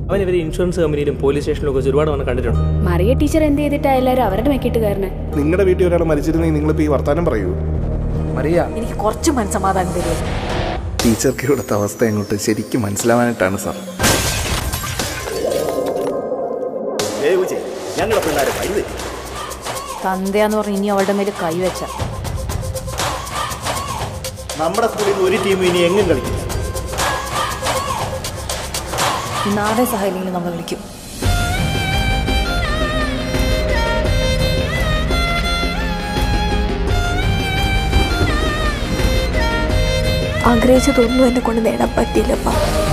അവൻ ഇവർ insurance കമ്പനിയിലും police സ്റ്റേഷനിലും ഒക്കെ വെച്ച് ഒരുപാട് അവനെ കണ്ടിട്ടുണ്ട് മറിയ ടീച്ചർ എന്ത് ചെയ്തിട്ടാ എല്ലാവരും അവരുടെ മെക്കിട്ട് കയറണേ നിങ്ങളുടെ വീട്ടിൽ ഒരാൾ മരിച്ചിരുന്നെങ്കിൽ നിങ്ങളിപ്പോൾ ഈ വർത്താനം പറയൂ മറിയ എനിക്ക് കുറച്ച് മനസ്സമാധാനം തരുമോ ടീച്ചർക്ക് ഇവിടുത്തെ അവസ്ഥ എങ്ങോട്ട് ശരിക്കും മനസ്സിലാവാനായിട്ടാണ് സാർ ഞങ്ങളുടെ പിള്ളേരെ വൈദ്യുതി തന്തയാന്ന് പറഞ്ഞ് ഇനി അവളുടെ മേൽ കൈവച്ച നമ്മുടെ സ്കൂളിൽ നിന്ന് ഒരു ടീം ഇനി എങ്ങും കളിക്കില്ല നാളെ സഹായില്ലെങ്കിൽ നമ്മൾ വിളിക്കും ആഗ്രഹിച്ചതൊന്നും എന്നെ കൊണ്ട് നേടാൻ പറ്റിയില്ലപ്പാ